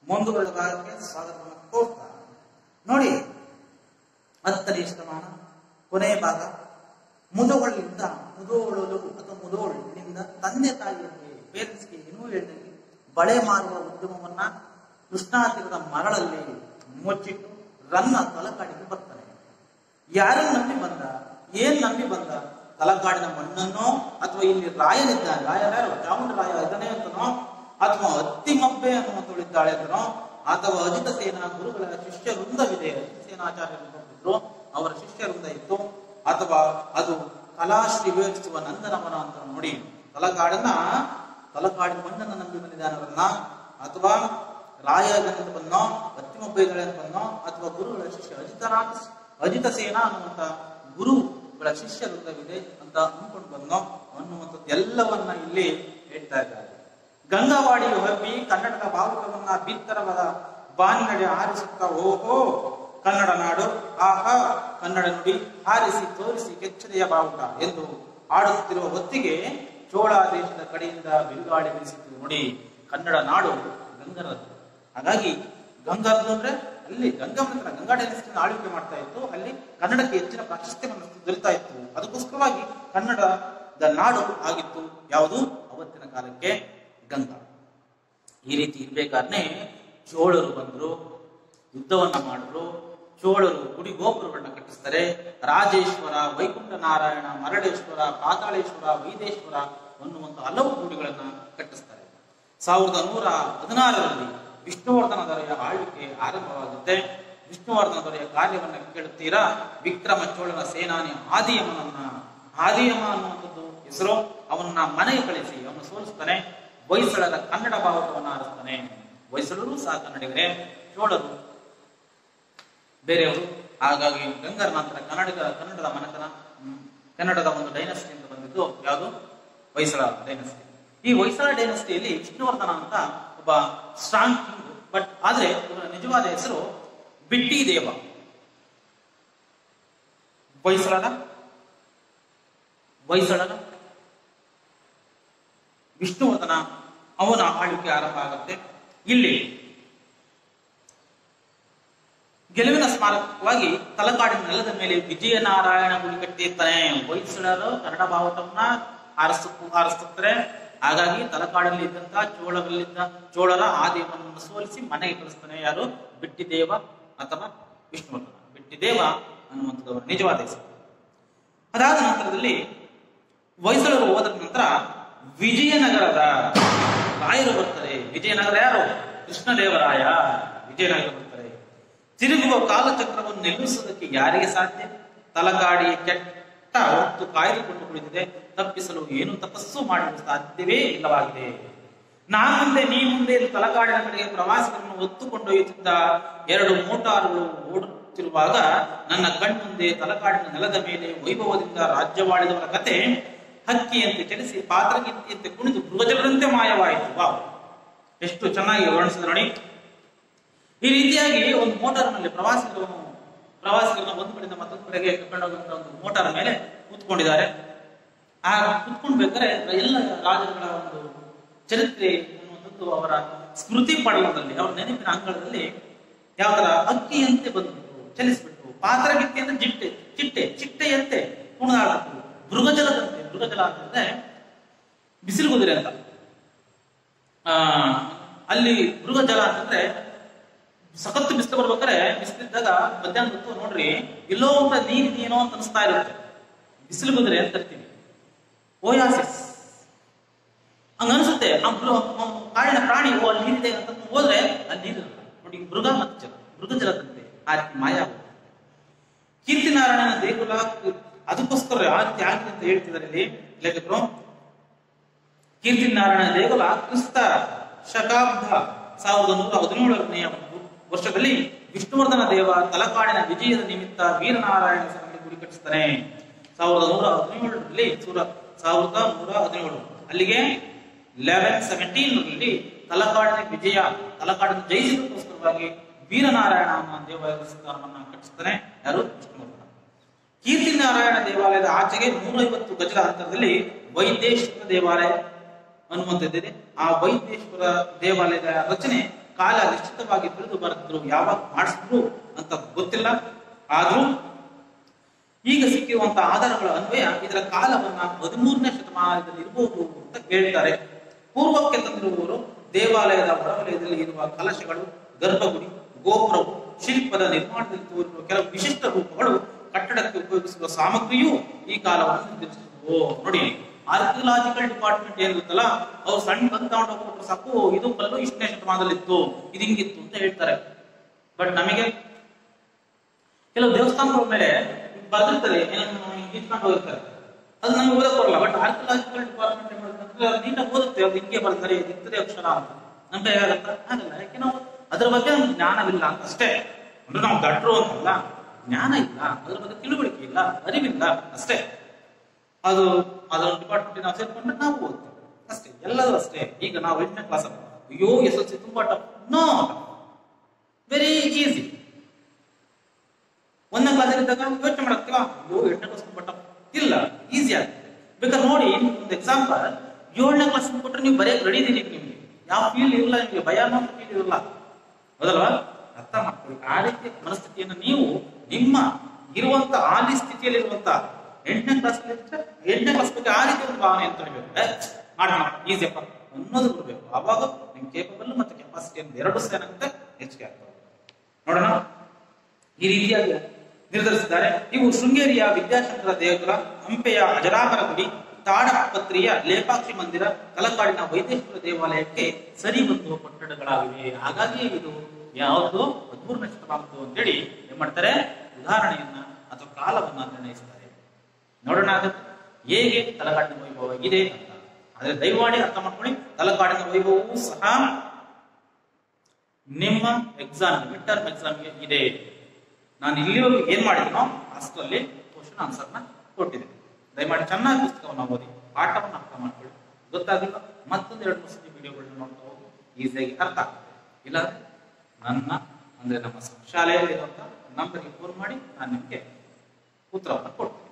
ಮುಂದುವರೆದ ಭಾಗಕ್ಕೆ ಸ್ವಾಗತವನ್ನು ಕೋರ್ತಾ ನೋಡಿ ಹತ್ತನೇ ಶತಮಾನ ಕೊನೆಯ ಭಾಗ ಮುದೋಳಿಂದ ಮುದೋಳಲು ಅಥವಾ ಮುದೋಳಿನಿಂದ ತಂದೆ ತಾಯಿಯರಿಗೆ ಪೇರೆಂಟ್ಸ್ಗೆ ಏನೂ ಹೇಳಿದಂಗೆ ಬಳೆ ಮಾರುವ ಉದ್ಯಮವನ್ನ ಕೃಷ್ಣಾ ತೀರದ ಮರಳಲ್ಲಿ ಮುಚ್ಚಿಟ್ಟು ರನ್ನ ತಲಕಾಡಿಗೆ ಬರ್ತಾನೆ ಯಾರನ್ನ ನಂಬಿ ಬಂದ ಏನ್ ನಂಬಿ ಬಂದ ತಲಕಾಡಿನ ಮಣ್ಣನ್ನೋ ಅಥವಾ ಇಲ್ಲಿ ರಾಯನಿದ್ದ ರಾಯರಾರು ಚಾಮುಂಡ ರಾಯ ಇದನ್ನೇ ಅಂತನೋ ಅಥವಾ ಅತ್ತಿಮಬ್ಬೆ ಅನ್ನುವಂಥವಳಿದ್ದಾಳೆ ಅಂತನೋ ಅಥವಾ ಅಜಿತ ಸೇನಾ ಗುರುಗಳ ಶಿಷ್ಯ ವೃಂದವಿದೆ ಅಜಿತ ಸೇನಾಚಾರ್ಯರು ಬಂದಿದ್ರು ಅವರ ಶಿಷ್ಯ ವೃಂದ ಇತ್ತು ಅಥವಾ ಅದು ಕಲಾಶ್ರೀ ವಿವೇಚಿಸುವ ನಂದನವನ ಅಂತ ನೋಡಿ ತಲಕಾಡನ್ನ ತಲಕಾಡಿನ ಮಣ್ಣನ್ನು ನಂಬಿ ಬಂದಿದ್ದಾನವರನ್ನ ಅಥವಾ ರಾಯ ಅಂತ ಬಂದೋ ಅತ್ತಿಮಬ್ಬೆ ಇದ್ದಾಳೆ ಅಂತ ಬಂದೋ ಅಥವಾ ಗುರುಗಳ ಶಿಷ್ಯ ಅಜಿತನಾಥ ಅಜಿತ ಸೇನಾ ಅನ್ನುವಂತ ಗುರುಗಳ ಶಿಷ್ಯ ವೃಂದವಿದೆ ಅಂತ ಅಂದ್ಕೊಂಡು ಬಂದೋ ಅನ್ನುವಂಥದ್ದು ಎಲ್ಲವನ್ನ ಇಲ್ಲಿ ಹೇಳ್ತಾ ಇದ್ದಾರೆ ಗಂಗಾವಾಡಿಯು ಹಬ್ಬಿ ಕನ್ನಡದ ಭಾವುಕವನ್ನ ಬಿತ್ತರವಾದ ಬಾನಿನಡೆ ಆರಿಸುತ್ತಾ ಓಹೋ ಕನ್ನಡ ನಾಡು ಆಹಾ ಕನ್ನಡ ನುಡಿ ಹಾರಿಸಿ ತೋರಿಸಿ ಕೆಚ್ಚದೆಯ ಬಾವುಟ ಎಂದು ಆಡುತ್ತಿರುವ ಹೊತ್ತಿಗೆ ಚೋಳ ದೇಶದ ಕಡೆಯಿಂದ ಬಿರುಗಾಳಿ ಬೀಸಿತು ನೋಡಿ ಕನ್ನಡ ನಾಡು ಗಂಗರದ್ದು ಹಾಗಾಗಿ ಗಂಗರದ್ದು ಅಂದ್ರೆ ಅಲ್ಲಿ ಗಂಗಮ್ಮನ ಗಂಗಾ ಡೈನೆಸ್ಟಿನ ಆಳ್ವಿಕೆ ಮಾಡ್ತಾ ಇತ್ತು ಅಲ್ಲಿ ಕನ್ನಡಕ್ಕೆ ಹೆಚ್ಚಿನ ಪ್ರಾಶಸ್ತ್ಯವನ್ನು ದೊರೀತಾ ಇತ್ತು ಅದಕ್ಕೋಸ್ಕರವಾಗಿ ಕನ್ನಡದ ನಾಡು ಆಗಿತ್ತು ಯಾವುದು ಅವತ್ತಿನ ಕಾಲಕ್ಕೆ ಗಂಗಾ ಈ ರೀತಿ ಇರ್ಬೇಕಾದ್ರೆ ಚೋಳರು ಬಂದ್ರು ಯುದ್ಧವನ್ನ ಮಾಡಿದ್ರು ಚೋಳರು ಗುಡಿ ಗೋಪುರಗಳನ್ನ ಕಟ್ಟಿಸ್ತಾರೆ ರಾಜೇಶ್ವರ ವೈಕುಂಠ ನಾರಾಯಣ ಮರಳೇಶ್ವರ ಪಾತಾಳೇಶ್ವರ ವೈದೇಶ್ವರ ಅನ್ನುವಂತ ಹಲವು ಗುಡಿಗಳನ್ನ ಕಟ್ಟಿಸ್ತಾರೆ ಸಾವಿರದ ನೂರ ಹದಿನಾರರಲ್ಲಿ ವಿಷ್ಣುವರ್ಧನ ದೊರೆಯ ಆಳ್ವಿಕೆ ಆರಂಭವಾಗುತ್ತೆ ವಿಷ್ಣುವರ್ಧನ ದೊರೆಯ ಕಾರ್ಯವನ್ನ ಕೇಳುತ್ತೀರಾ ವಿಕ್ರಮ ಚೋಳನ ಸೇನಾನಿ ಆದಿಯಮನನ್ನ ಆದಿಯಮ ಅನ್ನುವಂಥದ್ದು ಹೆಸರು ಅವನ್ನ ಮನೆಗೆ ಕಳಿಸಿ ಅವನು ಸೋಲಿಸ್ತಾನೆ ಹೊಯ್ಸಳರ ಕನ್ನಡ ಬಾವುಟವನ್ನು ಆರಿಸ್ತಾನೆ ಹೊಯ್ಸಳರು ಸಹ ಕನ್ನಡಿಗರೇ ಚೋಳರು ಬೇರೆಯವರು ಹಾಗಾಗಿ ಗಂಗರ ನಂತರ ಕನ್ನಡಿಗ ಕನ್ನಡದ ಮನೆತನ ಹ್ಮ್, ಕನ್ನಡದ ಒಂದು ಡೈನಸ್ಟಿ ಅಂತ ಬಂದಿದ್ದು ಯಾವುದು ಹೊಯ್ಸಳ ಡೈನಸ್ಟಿ ಈ ಹೊಯ್ಸಳ ಡೈನಸ್ಟಿಯಲ್ಲಿ ವಿಷ್ಣುವರ್ಧನ ಅಂತ ಒಬ್ಬ ಸ್ಟ್ರಾಂಗ್ ಕಿಂಗ್ ಬಟ್ ಆದ್ರೆ ಇವರ ನಿಜವಾದ ಹೆಸರು ಬಿಟ್ಟಿ ದೇವ ಹೊಯ್ಸಳರ ಹೊಯ್ಸಳರ ವಿಷ್ಣುವರ್ಧನ ಅವನ ಆಳ್ವಿಕೆ ಆರಂಭ ಆಗುತ್ತೆ ಇಲ್ಲಿ ಗೆಲುವಿನ ಸ್ಮಾರಕವಾಗಿ ತಲಕಾಡಿನ ನೆಲದ ಮೇಲೆ ವಿಜಯನಾರಾಯಣ ಗುಡಿ ಕಟ್ಟಿರ್ತಾನೆ ಹೊಯ್ಸಳರು ಕನ್ನಡ ಬಾವುಟವನ್ನ ಆರಿಸ ಆರಿಸುತ್ತಾರೆ ಹಾಗಾಗಿ ತಲಕಾಡಲ್ಲಿ ಇದ್ದಂತ ಚೋಳರಲ್ಲಿದ್ದ ಚೋಳರ ಆದೇವನನ್ನು ಸೋಲಿಸಿ ಮನೆಗೆ ಕಳಿಸ್ತಾನೆ ಯಾರು ಬಿಟ್ಟಿದೇವ ಅಥವಾ ವಿಷ್ಣುವರ್ಧನ ಬಿಟ್ಟಿದೇವ ಅನ್ನುವಂಥದ್ದು ಅವರ ನಿಜವಾದ ಹೆಸರು ಅದಾದ ನಂತರದಲ್ಲಿ ಹೊಯ್ಸಳರು ಹೋದ ನಂತರ ವಿಜಯನಗರದ ರಾಯರು ಬರ್ತಾರೆ ವಿಜಯನಗರ ಯಾರು ಕೃಷ್ಣದೇವರಾಯ ವಿಜಯನಗರ ಬರ್ತಾರೆ ತಿರುಗುವ ಕಾಲಚಕ್ರವನ್ನು ನಿಲ್ಲಿಸುವುದಕ್ಕೆ ಯಾರಿಗೆ ಸಾಧ್ಯ ತಲಕಾಡಿ ಕೆಟ್ಟ ಹೊತ್ತು ಕಾಯ್ದುಕೊಂಡು ಕುಳಿತಿದೆ ತಪ್ಪಿಸಲು ಏನು ತಪಸ್ಸು ಮಾಡಲು ಸಾಧ್ಯವೇ ಇಲ್ಲವಾಗಿದೆ ನಾ ಮುಂದೆ ನೀ ಮುಂದೆ ಎಂದು ತಲಕಾಡಿನ ಕಡೆಗೆ ಪ್ರವಾಸಿಗರನ್ನು ಹೊತ್ತುಕೊಂಡೊಯ್ಯುತ್ತಿದ್ದ ಎರಡು ಮೋಟಾರುಗಳು ಓಡುತ್ತಿರುವಾಗ ನನ್ನ ಕಣ್ಮುಂದೆ ತಲಕಾಡಿನ ನೆಲದ ಮೇಲೆ ವೈಭವದಿಂದ ರಾಜ್ಯವಾಳಿದವರ ಕತೆ ಹಕ್ಕಿಯಂತೆ ಚಲಿಸಿ ಪಾತ್ರಗಿಂತಿಯಂತೆ ಕುಣಿದು ಮೃಗಜಲರಂತೆ ಮಾಯವಾಯಿತು ವಾವ್ ಎಷ್ಟು ಚೆನ್ನಾಗಿ ವರ್ಣಿಸಿದ ನೋಡಿ ಈ ರೀತಿಯಾಗಿ ಒಂದು ಮೋಟಾರ್ನಲ್ಲಿ ಪ್ರವಾಸಿಗರನ್ನು ಪ್ರವಾಸಿಗರನ್ನ ಒಂದು ಕಡೆಯಿಂದ ಮತ್ತೊಂದು ಕಡೆಗೆ ಕರ್ಕೊಂಡು ಹೋಗುವಂತ ಒಂದು ಮೋಟಾರ್ ಮೇಲೆ ಕೂತ್ಕೊಂಡಿದ್ದಾರೆ ಆ ಕೂತ್ಕೊಂಡ್ಬೇಕಾದ್ರೆ ಎಲ್ಲ ರಾಜರುಗಳ ಒಂದು ಚರಿತ್ರೆ ಅನ್ನುವಂಥದ್ದು ಅವರ ಸ್ಮೃತಿ ಪಡಲದಲ್ಲಿ ಅವರ ನೆನಪಿನ ಅಂಗಳದಲ್ಲಿ ಯಾವ ತರ ಅಕ್ಕಿಯಂತೆ ಬಂದ್ಬಿಟ್ಟು ಚಲಿಸ್ಬಿಟ್ಟು ಪಾತ್ರಗಿತ್ತಿ ಅಂದ್ರೆ ಜಿಟ್ಟೆ ಚಿಟ್ಟೆ ಚಿಟ್ಟೆಯಂತೆ ಕುಣಿದಾಡಬೇಕು ಮೃಗಜಲದಂತೆ ಮೃಗಜಲ ಅಂತಂದ್ರೆ ಬಿಸಿಲು ಕುದುರೆ ಅಂತ ಆ ಅಲ್ಲಿ ಮೃಗಜಲ ಅಂತಂದ್ರೆ ಸಖತ್ತು ಬಿಸಿಲು ಬರ್ಬೇಕಾದ್ರೆ ಬಿಸಿಲಿದ್ದಾಗ ಮಧ್ಯಾಹ್ನ ಹೊತ್ತು ನೋಡ್ರಿ ಎಲ್ಲೋ ಒಂದು ನೀರ್ ಏನೋ ಅಂತ ಅನಿಸ್ತಾ ಇರುತ್ತೆ ಬಿಸಿಲು ಕುದುರೆ ಅಂತ ಇರ್ತೀವಿ ಓಯಾಸಿಸ್ ಹಂಗ ಅನ್ಸುತ್ತೆ ಆ ಮೃ- ಆ ಕಾಡಿನ ಪ್ರಾಣಿ ಓ ಅಲ್ಲಿ ನೀರಿದೆ ಅಂತ ಹೋದ್ರೆ ಅಲ್ಲಿ ನೀರಿರಲ್ಲ ನೋಡಿ ಮೃಗ ಮತ್ತು ಜಲ ಮೃಗಜಲದಂತೆ ಆ ರೀತಿ ಮಾಯ ಆಗುತ್ತೆ. ಕೀರ್ತಿನಾರಾಯಣನ ದೇಗುಲ ಅದಕ್ಕೋಸ್ಕರ ಆ ರೀತಿ ಆಗಿದೆ ಅಂತ ಹೇಳ್ತಿದ್ದಾರೆ ಇಲ್ಲಿ ಲೇಖಕರು ಕೀರ್ತಿನಾರಾಯಣ ದೇಗುಲ ಕ್ರಿಸ್ತ ಶಕಾಬ್ದ ಸಾವಿರದ ನೂರ ಹದಿನೇಳನೆಯ ವರ್ಷದಲ್ಲಿ ವಿಷ್ಣುವರ್ಧನ ದೇವ ತಲಕಾಡಿನ ವಿಜಯದ ನಿಮಿತ್ತ ವೀರನಾರಾಯಣ ಹೆಸರಲ್ಲಿ ಗುಡಿ ಕಟ್ಟಿಸ್ತಾನೆ ಸಾವಿರದ ನೂರ ಹದಿನೇಳರಲ್ಲಿ ಸೂರ ಸಾವಿರದ ನೂರ ಹದಿನೇಳು ಅಲ್ಲಿಗೆ ಲೆವೆನ್ ಸೆವೆಂಟೀನ್ ರಲ್ಲಿ ತಲಕಾಡಿನ ವಿಜಯ ತಲಕಾಡಿನ ಜಯಿಸಿದಕ್ಕೋಸ್ಕರವಾಗಿ ವೀರನಾರಾಯಣ ಅನ್ನೋ ದೇವಾಲಯವನ್ನ ಕಟ್ಟಿಸ್ತಾನೆ ಯಾರು ವಿಷ್ಣುವರ್ಧನ ಕೀರ್ತಿನಾರಾಯಣ ದೇವಾಲಯದ ಆಚೆಗೆ ನೂರೈವತ್ತು ಗಜದ ಅಂತರದಲ್ಲಿ ವೈದ್ಯೇಶ್ವರ ದೇವಾಲಯ ಅನ್ನುವಂಥದ್ದಿದೆ ಆ ವೈದ್ಯೇಶ್ವರ ದೇವಾಲಯದ ರಚನೆ ಕಾಲ ನಿಶ್ಚಿತವಾಗಿ ತಿಳಿದು ಬರೆದ್ರು ಯಾವಾಗ ಮಾಡಿಸಿದ್ರು ಅಂತ ಗೊತ್ತಿಲ್ಲ ಆದ್ರೂ ಈಗ ಸಿಕ್ಕಿರುವಂತಹ ಆಧಾರಗಳ ಅನ್ವಯ ಇದರ ಕಾಲವನ್ನ ಹದಿಮೂರನೇ ಶತಮಾನದಲ್ಲಿ ಇರಬಹುದು ಅಂತ ಹೇಳ್ತಾರೆ ಪೂರ್ವಕ್ಕೆ ತಂದಿರುವವರು ದೇವಾಲಯದ ಹೊರವಲಯದಲ್ಲಿ ಇರುವ ಕಲಶಗಳು ಗರ್ಭಗುಡಿ ಗೋಪುರವು ಶಿಲ್ಪದ ನಿರ್ಮಾಣದಲ್ಲಿ ತೋರಿರುವ ಕೆಲವು ವಿಶಿಷ್ಟ ರೂಪಗಳು ಕಟ್ಟಡಕ್ಕೆ ಉಪಯೋಗಿಸುವ ಸಾಮಗ್ರಿಯೂ ಈ ಕಾಲವನ್ನು ನಿರ್ಧರಿಸುವುದು ನೋಡಿ ಆರ್ಕಿಯಲಾಜಿಕಲ್ ಡಿಪಾರ್ಟ್ಮೆಂಟ್ ಏನಿರುತ್ತಲ್ಲ ಅವ್ರು ಸಣ್ಣ ಬಂದ್ ತಗೊಂಡು ಹೋಗ್ಬಿಟ್ರೆ ಸಾಕು ಇದು ಕಲ್ಲು ಇಷ್ಟನೇ ಶತಮಾನದಲ್ಲಿ ಇತ್ತು ಇದು ಹಿಂಗಿತ್ತು ಅಂತ ಹೇಳ್ತಾರೆ ಬಟ್ ನಮಗೆ ಕೆಲವು ದೇವಸ್ಥಾನಗಳ ಮೇಲೆ ಬರೆದಿರ್ತಾರೆ ಏನನ್ನು ಇಟ್ಕೊಂಡು ಹೋಗಿರ್ತಾರೆ ಅದು ನಮ್ಗೆ ಓದಕ್ ಬರಲ್ಲ ಬಟ್ ಆರ್ಕಿಯಲಾಜಿಕಲ್ ಡಿಪಾರ್ಟ್ಮೆಂಟ್ ಏನ್ ಮಾಡುತ್ತೆ ಅಂದ್ರೆ ಅದು ನೀಟಾಗಿ ಓದುತ್ತೆ ಅದು ಹಿಂಗೆ ಬರ್ತಾರೆ ಇದು ಇರ್ತದೆ ಅಕ್ಷರ ಅಂತ ನಮ್ಗೆ ಹೇಗಾಗತ್ತ ಆಗಲ್ಲ ಯಾಕೆ ನಾವು ಅದ್ರ ಬಗ್ಗೆ ನಮ್ಗೆ ಜ್ಞಾನವಿಲ್ಲ ಅಂತ ಅಷ್ಟೇ ಅಂದ್ರೆ ನಾವು ದಡ್ರು ಅಂತಲ್ಲ ಜ್ಞಾನ ಇಲ್ಲ ಅದ್ರ ಬಗ್ಗೆ ತಿಳುವಳಿಕೆ ಇಲ್ಲ ಅರಿವಿಲ್ಲ ಅಷ್ಟೇ ಅದು ಅದರ ಡಿಪಾರ್ಟ್ಮೆಂಟ್ ನಾವು ಸೇರ್ಕೊಂಡ್ರೆ ನಾವು ಓದ್ತೀವಿ ಅಷ್ಟೇ ಎಲ್ಲದೂ ಅಷ್ಟೇ ಈಗ ನಾವು ಎಂಟನೇ ಕ್ಲಾಸ್ ಅಯ್ಯೋ ಎಸ್ ಎಲ್ ಸಿ ತುಂಬಾ ಟಫ್ ನೋ ವೆರಿ ಈಸಿ ಒಂದನೇ ಕ್ಲಾಸ್ ಇದ್ದಾಗ ಯೋಚನೆ ಮಾಡಕ್ತಿಲ್ಲ ಅಯ್ಯೋ ಎಂಟನೇ ಕ್ಲಾಸ್ ತುಂಬಾ ಟಫ್ ಇಲ್ಲ ಈಸಿ ಆಗುತ್ತೆ ಬೇಕಾದ್ರೆ ನೋಡಿ ಒಂದು ಎಕ್ಸಾಂಪಲ್ ಏಳನೇ ಕ್ಲಾಸ್ ಕೊಟ್ಟರೆ ನೀವು ಬರೆಯಕ್ಕೆ ರೆಡಿ ಇದೀನಿ ನಿಮ್ಗೆ ಯಾವ ಫೀಲ್ ಇರಲ್ಲ ನಿಮಗೆ ಭಯ ಅನ್ನೋ ಫೀಲ್ ಇರಲ್ಲ ಹೌದಲ್ವಾ ಅರ್ಥ ಮಾಡ್ಕೊಳ್ಳಿ ಆ ರೀತಿಯ ಮನಸ್ಥಿತಿಯನ್ನು ನೀವು ನಿಮ್ಮ ಇರುವಂತ ಆಲಿ ಸ್ಥಿತಿಯಲ್ಲಿ ಇರುವಂತ ಎಂಟನೇ ಕ್ಲಾಸ್ ಎಂಟನೇ ಕ್ಲಾಸ್ ಬಗ್ಗೆ ಆ ರೀತಿ ಒಂದು ಭಾವನೆ ಅಂತ ಇರಬೇಕು ಮಾಡೋಣ ಈಸಿಯಪ್ಪ ಅನ್ನೋದು ಬರಬೇಕು ಅವಾಗ ನಿಮ್ ಕೇಪಬಲ್ ಮತ್ತೆ ಕೆಪಾಸಿಟಿ ಅನ್ನೋದು ಎರಡು ಸಹ ಏನಾಗುತ್ತೆ ಹೆಚ್ಚಿಗೆ ಆಗ್ತದೆ ನೋಡೋಣ ಈ ರೀತಿಯಾಗಿ ನಿರ್ಧರಿಸಿದ್ದಾರೆ ಇವು ಶೃಂಗೇರಿಯ ವಿದ್ಯಾಶಂಕರ ದೇಗುಲ ಹಂಪೆಯ ಅಜರಾಮರ ಗುಡಿ ತಾಡಪತ್ರಿಯ ಲೇಪಾಕ್ಷಿ ಮಂದಿರ ತಲಕಾಡಿನ ವೈದೇಶ್ವರ ದೇವಾಲಯಕ್ಕೆ ಸರಿ ಹೊಂದುವ ಕಟ್ಟಡಗಳಾಗಿವೆ ಹಾಗಾಗಿ ಇದು ಯಾವುದು ಹದಿಮೂರನೇ ಶತಮಾನದ್ದು ಅಂತೇಳಿ ಏನ್ ಮಾಡ್ತಾರೆ ಉದಾಹರಣೆಯನ್ನ ಅಥವಾ ಕಾಲವನ್ನ ನಿರ್ಣಯಿಸ್ತಾರೆ ನೋಡೋಣ ಅದಕ್ಕೆ ಹೇಗೆ ತಲಕಾಡಿನ ವೈಭವ ಇದೆ ಅಂತ ಆದ್ರೆ ದಯಮಾಡಿ ಅರ್ಥ ಮಾಡ್ಕೊಳ್ಳಿ ತಲಕಾಡಿನ ವೈಭವವೂ ಸಹ ನಿಮ್ಮ ಎಕ್ಸಾಮ್ ಮಿಡ್ ಟರ್ಮ್ ಎಕ್ಸಾಮ್ಗೆ ಇದೆ ನಾನು ಇಲ್ಲಿವರೆಗೂ ಏನ್ ಮಾಡಿದ್ನೋ ಅಷ್ಟರಲ್ಲಿ ಕ್ವಶನ್ ಆನ್ಸರ್ನ ಕೊಟ್ಟಿದ್ದೀನಿ ದಯಮಾಡಿ ಚೆನ್ನಾಗಿ ಪುಸ್ತಕವನ್ನು ಓದಿ ಪಾಠವನ್ನು ಅರ್ಥ ಮಾಡ್ಕೊಳ್ಳಿ ಗೊತ್ತಾಗಿಲ್ಲ ಮತ್ತೊಂದು ಎರಡು ಮೂರು ಸತಿ ವಿಡಿಯೋಗಳನ್ನ ನೋಡ್ತಾ ಹೋಗಿ ಈಸಿಯಾಗಿ ಅರ್ಥ ಆಗ್ತದೆ ಇಲ್ಲಾಂದ್ರೆ ನನ್ನ ಅಂದ್ರೆ ನಮ್ಮ ಶಾಲೆಯಲ್ಲಿ ಇರುವಂತ ನಂಬರ್ಗೆ ಫೋನ್ ಮಾಡಿ ನಾನು ನಿಮಗೆ ಉತ್ತರವನ್ನು ಕೊಡ್ತೀನಿ